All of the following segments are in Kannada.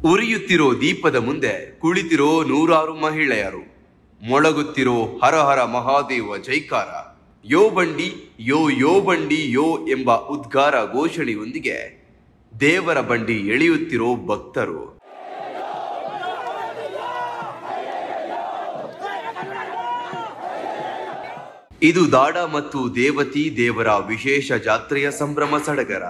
ಉರಿಯುತ್ತಿರೋ ದೀಪದ ಮುಂದೆ ಕುಳಿತಿರೋ ನೂರಾರು ಮಹಿಳೆಯರು ಮೊಳಗುತ್ತಿರೋ ಹರ ಹರ ಮಹಾದೇವ ಜೈಕಾರ ಯೋ ಬಂಡಿ ಯೋ ಯೋ ಬಂಡಿ ಯೋ ಎಂಬ ಉದ್ಗಾರ ಘೋಷಣೆಯೊಂದಿಗೆ ದೇವರ ಬಂಡಿ ಎಳೆಯುತ್ತಿರೋ ಭಕ್ತರು ಇದು ದಾಡ ಮತ್ತು ದೇವತಿ ದೇವರ ವಿಶೇಷ ಜಾತ್ರೆಯ ಸಂಭ್ರಮ ಸಡಗರ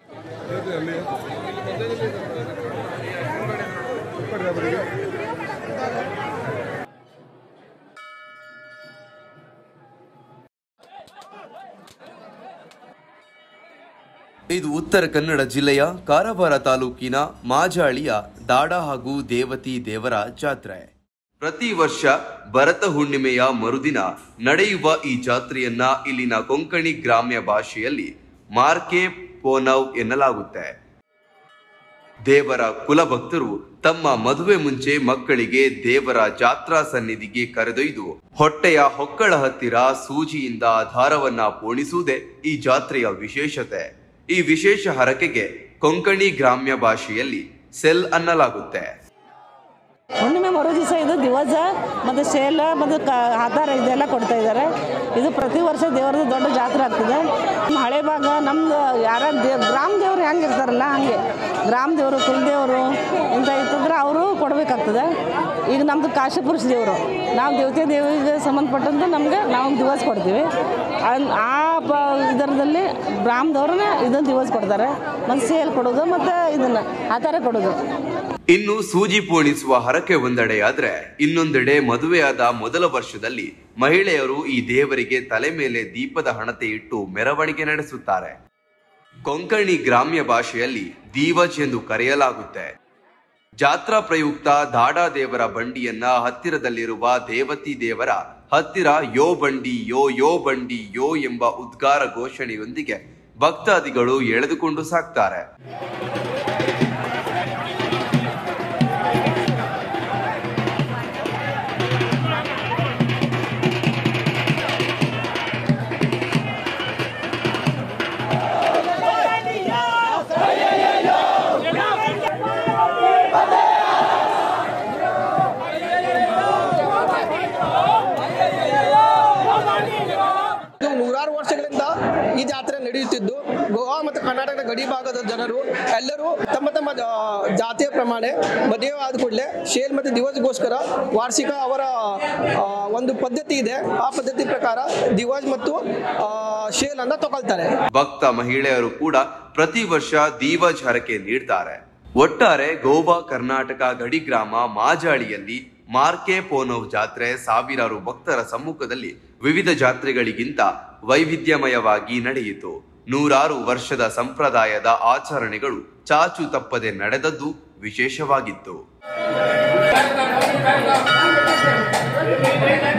ಇದು ಉತ್ತರ ಕನ್ನಡ ಜಿಲ್ಲೆಯ ಕಾರವಾರ ತಾಲೂಕಿನ ಮಾಜಾಳಿಯ ದಾಡ ಹಾಗೂ ದೇವತಿ ದೇವರ ಜಾತ್ರೆ ಪ್ರತಿ ವರ್ಷ ಭರತ ಹುಣ್ಣಿಮೆಯ ಮರುದಿನ ನಡೆಯುವ ಈ ಜಾತ್ರೆಯನ್ನ ಇಲ್ಲಿನ ಕೊಂಕಣಿ ಗ್ರಾಮ್ಯ ಭಾಷೆಯಲ್ಲಿ ಮಾರ್ಕೆ ಪೋನವ್ ಎನ್ನಲಾಗುತ್ತೆ ದೇವರ ಕುಲಭಕ್ತರು ತಮ್ಮ ಮದುವೆ ಮುಂಚೆ ಮಕ್ಕಳಿಗೆ ದೇವರ ಜಾತ್ರಾ ಸನ್ನಿಧಿಗೆ ಕರೆದೊಯ್ದು ಹೊಟ್ಟೆಯ ಹೊಕ್ಕಳ ಹತ್ತಿರ ಸೂಜಿಯಿಂದ ದಾರವನ್ನ ಪೋಣಿಸುವುದೇ ಈ ಜಾತ್ರೆಯ ವಿಶೇಷತೆ ಈ ವಿಶೇಷ ಹರಕೆಗೆ ಕೊಂಕಣಿ ಗ್ರಾಮ್ಯ ಭಾಷೆಯಲ್ಲಿ ಸೆಲ್ ಅನ್ನಲಾಗುತ್ತೆ ಹುಣ್ಣಿಮೆ ಮರು ದಿವಸ ಇದು ದಿವಸ ಮತ್ತು ಸೇಲ ಮತ್ತು ಕ ಆಧಾರ ಇದೆಲ್ಲ ಕೊಡ್ತಾ ಇದ್ದಾರೆ ಇದು ಪ್ರತಿ ವರ್ಷ ದೇವ್ರದ್ದು ದೊಡ್ಡ ಜಾತ್ರೆ ಆಗ್ತದೆ ನಮ್ಮ ಹಳೆ ಭಾಗ ನಮ್ಮದು ಯಾರ ದೇವ್ ಗ್ರಾಮ ದೇವ್ರು ಹೆಂಗೆ ಇರ್ತಾರಲ್ಲ ಹಂಗೆ ಗ್ರಾಮ ದೇವರು ಕುಲದೇವರು ಇಂಥ ಇತ್ತಂದ್ರೆ ಅವರು ಕೊಡಬೇಕಾಗ್ತದೆ ಈಗ ನಮ್ಮದು ಕಾಶಪುರುಷ ದೇವರು ನಾವು ದೇವತೆ ದೇವಿಗೆ ಸಂಬಂಧಪಟ್ಟಂತೆ ನಮಗೆ ನಾವು ದಿವಸ ಕೊಡ್ತೀವಿ ಅನ್- ಆ ಪ ಇದರದಲ್ಲಿ ಗ್ರಾಮದವ್ರನ್ನ ಇದನ್ನು ದಿವಸ ಕೊಡ್ತಾರೆ ಮತ್ತು ಸೇಲ್ ಕೊಡೋದು ಮತ್ತು ಇದನ್ನು ಆಧಾರ ಕೊಡೋದು ಇನ್ನು ಸೂಜಿ ಪೋಣಿಸುವ ಹರಕೆ ಒಂದೆಡೆಯಾದ್ರೆ ಇನ್ನೊಂದೆಡೆ ಮದುವೆಯಾದ ಮೊದಲ ವರ್ಷದಲ್ಲಿ ಮಹಿಳೆಯರು ಈ ದೇವರಿಗೆ ತಲೆ ಮೇಲೆ ದೀಪದ ಹಣತೆ ಇಟ್ಟು ಮೆರವಣಿಗೆ ನಡೆಸುತ್ತಾರೆ ಕೊಂಕಣಿ ಗ್ರಾಮ್ಯ ಭಾಷೆಯಲ್ಲಿ ದೀವಜ್ ಎಂದು ಕರೆಯಲಾಗುತ್ತೆ ಜಾತ್ರಾ ಪ್ರಯುಕ್ತ ದಾಡಾ ದೇವರ ಬಂಡಿಯನ್ನ ಹತ್ತಿರದಲ್ಲಿರುವ ದೇವತಿ ದೇವರ ಹತ್ತಿರ ಯೋ ಬಂಡಿ ಯೋ ಯೋ ಬಂಡಿ ಯೋ ಎಂಬ ಉದ್ಗಾರ ಘೋಷಣೆಯೊಂದಿಗೆ ಭಕ್ತಾದಿಗಳು ಎಳೆದುಕೊಂಡು ಸಾಕ್ತಾರೆ ಇದು ನೂರಾರು ವರ್ಷಗಳಿಂದ ಈ ಜಾತ್ರೆ ನಡೆಯುತ್ತಿದ್ದು ಗೋವಾ ಮತ್ತು ಕರ್ನಾಟಕದ ಗಡಿ ಭಾಗದ ಜನರು ಎಲ್ಲರೂ ತಮ್ಮ ತಮ್ಮ ಜಾ- ಜಾತಿಯ ಪ್ರಮಾಣ ಮದುವೆ ಆದ ಕೂಡಲೇ ಶೇಲ್ ಮತ್ತು ದಿವಸ್ಗೋಸ್ಕರ ವಾರ್ಷಿಕ ಅವರ ಆ, ಒಂದು ಪದ್ಧತಿ ಇದೆ ಆ ಪದ್ಧತಿ ಪ್ರಕಾರ ದಿವಸ್ ಮತ್ತು ಆ, ಶೇಲ್ ಅನ್ನ ತಗೊಳ್ತಾರೆ ಭಕ್ತ ಮಹಿಳೆಯರು ಕೂಡ ಪ್ರತಿ ವರ್ಷ ದೀವಜ್ ಹರಕೆ ನೀಡ್ತಾರೆ ಒಟ್ಟಾರೆ ಗೋವಾ ಕರ್ನಾಟಕ ಗಡಿ ಗ್ರಾಮ ಮಾಜಾಳಿಯಲ್ಲಿ ಮಾರ್ಕೆ ಪೋನವ್ ಜಾತ್ರೆ ಸಾವಿರಾರು ಭಕ್ತರ ಸಮ್ಮುಖದಲ್ಲಿ ವಿವಿಧ ಜಾತ್ರೆಗಳಿಗಿಂತ ವೈವಿಧ್ಯಮಯವಾಗಿ ನಡೆಯಿತು ನೂರಾರು ವರ್ಷದ ಸಂಪ್ರದಾಯದ ಆಚರಣೆಗಳು ಚಾಚು ತಪ್ಪದೆ ನಡೆದದ್ದು ವಿಶೇಷವಾಗಿತ್ತು Thank you.